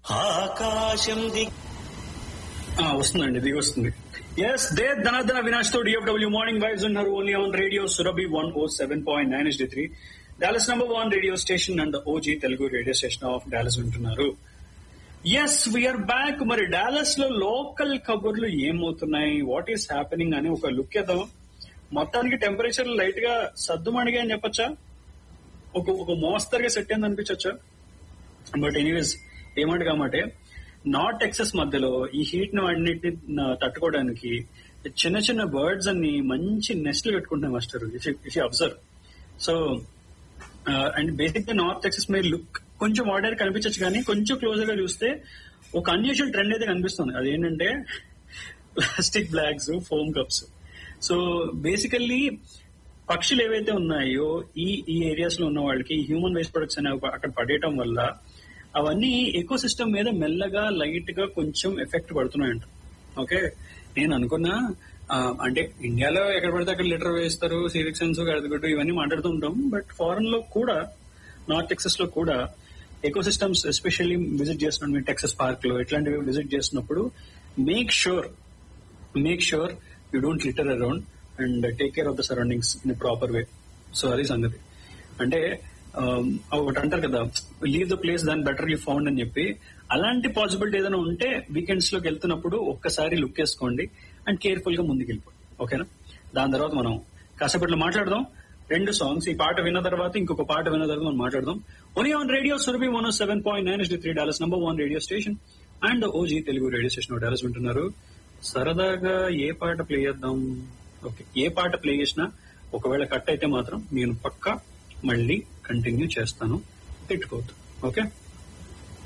ఆకాశం దిగ్ ఆ, వస్తుందండి దిగి వస్తుంది ఎస్ దే ధనాధన వినాష్ తో డిఎఫ్డబ్ల్యూ మార్నింగ్ వైబ్స్ ఉన్నారు only on radio Surabhi one O seven point nine S three Dallas number one radio station and OG Telugu radio station of Dallas వింటున్నారు ఎస్ వీఆర్ బ్యాక్ మరి డాలస్ లో లోకల్ కబుర్లు ఏమవుతున్నాయి what is happening అని ఒక look ఇద్దాం మొత్తానికి టెంపరేచర్ లైట్ గా సర్దుమణిగా అని చెప్పొచ్చా ఒక ఒక మోస్తరుగా సెట్ అయింది అనిపించచ్చా బట్ ఎనీవేస్ ఏమంటే కామంటే నార్త్ టెక్సస్ మధ్యలో ఈ హీట్ ను అన్నిటిని తట్టుకోవడానికి చిన్న చిన్న బర్డ్స్ అన్ని మంచి నెస్ట్లు పెట్టుకుంటున్నాయి master if you observe so and basic గా నార్త్ టెక్సస్ మీద లుక్ కొంచెం ఆర్డర్ కనిపించచ్చు కానీ కొంచెం క్లోజర్ గా చూస్తే ఒక అన్యూజువల్ ట్రెండ్ అయితే కనిపిస్తుంది అదేంటంటే plastic blobs foam cups so basically పక్షులు ఏవైతే ఉన్నాయో ఈ ఈ ఏరియాస్ లో ఉన్న వాళ్ళకి హ్యూమన్ వేస్ట్ ప్రొడక్ట్స్ అనేవి అక్కడ పడేయటం వల్ల అవన్నీ ఎకో సిస్టమ్ మీద మెల్లగా లైట్ గా కొంచెం ఎఫెక్ట్ పడుతున్నాయంట ఓకే నేను అనుకున్నా ఆ, అంటే ఇండియాలో ఎక్కడ పడితే అక్కడ లిటర్ వేస్తారు సివిక్ సెన్స్ గడదగట్టు ఇవన్నీ మాట్లాడుతుంటాం బట్ ఫారెన్ లో కూడా నార్త్ టెక్సస్ లో కూడా ఎకో సిస్టమ్స్ ఎస్పెషల్లీ విజిట్ చేస్తున్నాం మీరు టెక్సస్ పార్క్ లో ఇట్లాంటివి విజిట్ చేసినప్పుడు make sure make sure you don't litter around and take care of the surroundings in proper way so అది సంగతి అంటే um, ఒకటి అంటారు కదా లీవ్ ద ప్లేస్ దాని బెటర్ యూ ఫౌండ్ అని చెప్పి అలాంటి పాసిబిలిటీ ఏదైనా ఉంటే వీకెండ్స్ లోకి వెళ్తున్నప్పుడు ఒక్కసారి లుక్ వేసుకోండి అండ్ కేర్ఫుల్ గా ముందుకు వెళ్ళిపోండి ఓకేనా దాని తర్వాత మనం కాసేపట్లో మాట్లాడదాం రెండు సాంగ్స్ ఈ పాట విన్న తర్వాత ఇంకొక పాట విన్న తర్వాత మనం మాట్లాడదాం only on radio Surabhi one seven point nine three Dallas number one radio station and OG Telugu radio station Dallas వింటున్నారు సరదాగా ఏ పాట ప్లే చేద్దాం ఓకే ఏ పాట ప్లే చేసినా ఒకవేళ కట్ అయితే మాత్రం నేను పక్కా మళ్ళీ కంటిన్యూ చేస్తాను పెట్టుకోవద్దు ఓకే